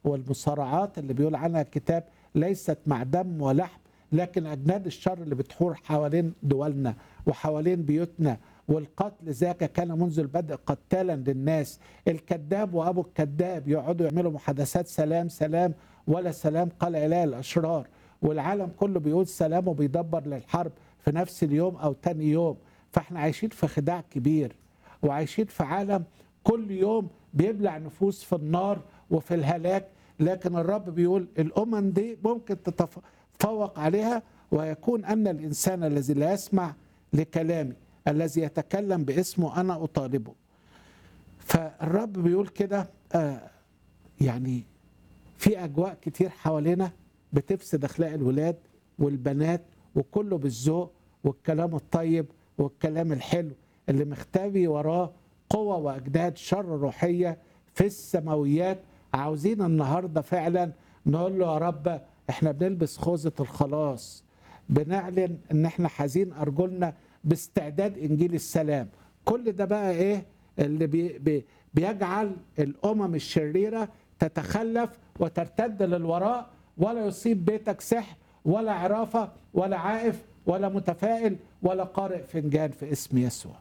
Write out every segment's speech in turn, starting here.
والمصارعات اللي بيقول عنها الكتاب ليست مع دم ولحم لكن أجناد الشر اللي بتحور حوالين دولنا وحوالين بيوتنا والقتل ذاك كان منذ البدء قتالا للناس الكذاب وابو الكذاب يقعدوا يعملوا محادثات سلام سلام ولا سلام قال اله الاشرار والعالم كله بيقول سلام وبيدبر للحرب في نفس اليوم او تاني يوم فاحنا عايشين في خداع كبير وعايشين في عالم كل يوم بيبلع نفوس في النار وفي الهلاك لكن الرب بيقول الامم دي ممكن تتفوق عليها ويكون ان الانسان الذي لا يسمع لكلامي الذي يتكلم باسمه انا اطالبه فالرب بيقول كده آه يعني في اجواء كتير حوالينا بتفسد اخلاق الولاد والبنات وكله بالذوق والكلام الطيب والكلام الحلو اللي مختبي وراه قوة واجداد شر روحية في السماويات عاوزين النهاردة فعلا نقول له يا رب احنا بنلبس خوذة الخلاص بنعلن ان احنا حزين ارجلنا باستعداد انجيل السلام كل ده بقى ايه اللي بي بي بيجعل الامم الشريره تتخلف وترتد للوراء ولا يصيب بيتك سحر ولا عرافه ولا عائف ولا متفائل ولا قارئ فنجان في اسم يسوع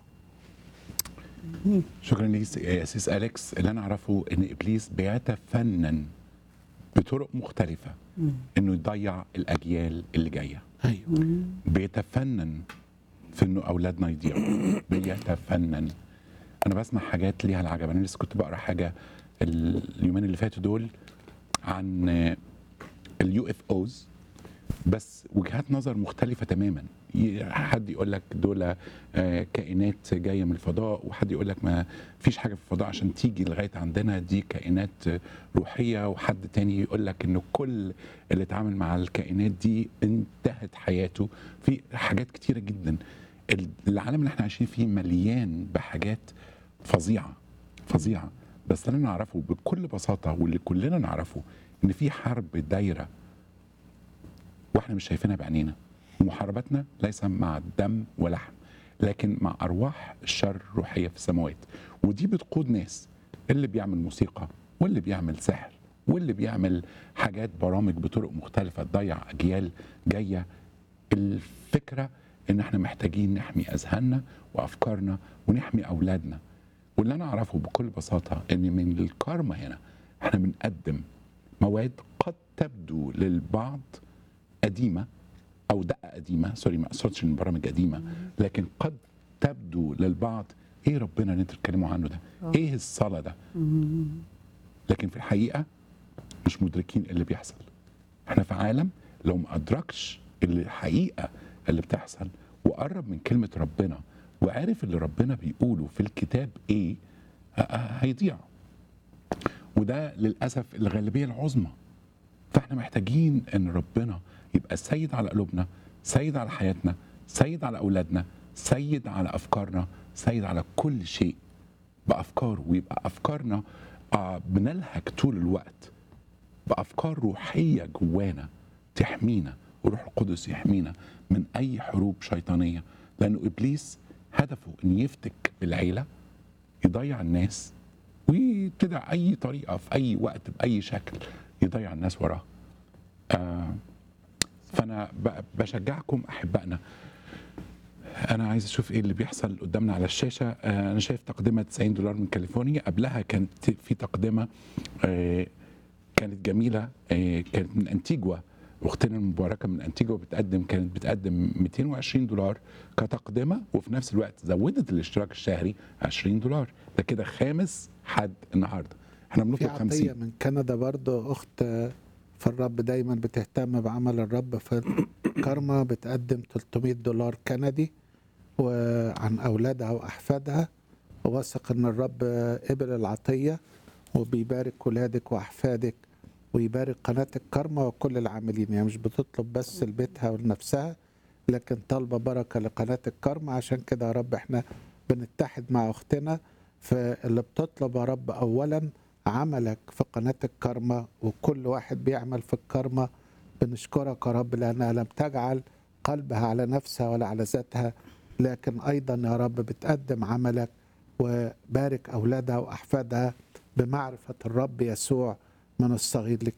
شكرا ليك يا اسيس اليكس اللي انا اعرفه ان ابليس بيتفنن بطرق مختلفه انه يضيع الاجيال اللي جايه ايوه بيتفنن في انه اولادنا يضيعوا بيتفنن انا بسمع حاجات ليها العجب انا لسه كنت بقرا حاجه اليومين اللي فاتوا دول عن اليو اف اوز بس وجهات نظر مختلفه تماما حد يقول لك دول كائنات جايه من الفضاء وحد يقول لك ما فيش حاجه في الفضاء عشان تيجي لغايه عندنا دي كائنات روحيه وحد تاني يقول لك انه كل اللي اتعامل مع الكائنات دي انتهت حياته في حاجات كتيره جدا العالم اللي احنا عايشين فيه مليان بحاجات فظيعه فظيعه بس اللي نعرفه بكل بساطه واللي كلنا نعرفه ان في حرب دايره واحنا مش شايفينها بعينينا محاربتنا ليس مع دم ولحم لكن مع ارواح الشر الروحيه في السماوات ودي بتقود ناس اللي بيعمل موسيقى واللي بيعمل سحر واللي بيعمل حاجات برامج بطرق مختلفه تضيع اجيال جايه الفكره ان احنا محتاجين نحمي اذهاننا وافكارنا ونحمي اولادنا واللي انا اعرفه بكل بساطه ان من الكارما هنا احنا بنقدم مواد قد تبدو للبعض قديمه او دقه قديمه سوري ما اقصدش ان البرامج قديمه لكن قد تبدو للبعض ايه ربنا اللي انتوا بتتكلموا عنه ده؟ ايه الصلاه ده؟ لكن في الحقيقه مش مدركين اللي بيحصل. احنا في عالم لو ما ادركش الحقيقه اللي بتحصل وقرب من كلمه ربنا وعرف اللي ربنا بيقوله في الكتاب ايه هيضيع. وده للاسف الغالبيه العظمى. فاحنا محتاجين ان ربنا يبقى سيد على قلوبنا سيد على حياتنا سيد على اولادنا سيد على افكارنا سيد على كل شيء بافكاره ويبقى افكارنا آه بنلهج طول الوقت بافكار روحيه جوانا تحمينا وروح القدس يحمينا من اي حروب شيطانيه لانه ابليس هدفه ان يفتك بالعيله يضيع الناس ويبتدع اي طريقه في اي وقت باي شكل يضيع الناس وراه آه فانا بشجعكم احبائنا انا عايز اشوف ايه اللي بيحصل قدامنا على الشاشه آه انا شايف تقدمه 90 دولار من كاليفورنيا قبلها كانت في تقدمه آه كانت جميله آه كانت من انتيجوا اختنا المباركه من انتيجوا بتقدم كانت بتقدم 220 دولار كتقدمه وفي نفس الوقت زودت الاشتراك الشهري 20 دولار ده كده خامس حد النهارده احنا بنطلب في 50 عطيه من كندا برضو اخت فالرب دايما بتهتم بعمل الرب في كارما بتقدم 300 دولار كندي وعن اولادها واحفادها وواثق ان الرب قبل العطيه وبيبارك ولادك واحفادك ويبارك قناه الكارما وكل العاملين يعني مش بتطلب بس لبيتها ولنفسها لكن طالبه بركه لقناه الكارما عشان كده يا رب احنا بنتحد مع اختنا فاللي بتطلب يا رب اولا عملك في قناة الكرمة وكل واحد بيعمل في الكرمة بنشكرك يا رب لأنها لم تجعل قلبها على نفسها ولا على ذاتها لكن أيضا يا رب بتقدم عملك وبارك أولادها وأحفادها بمعرفة الرب يسوع من الصغير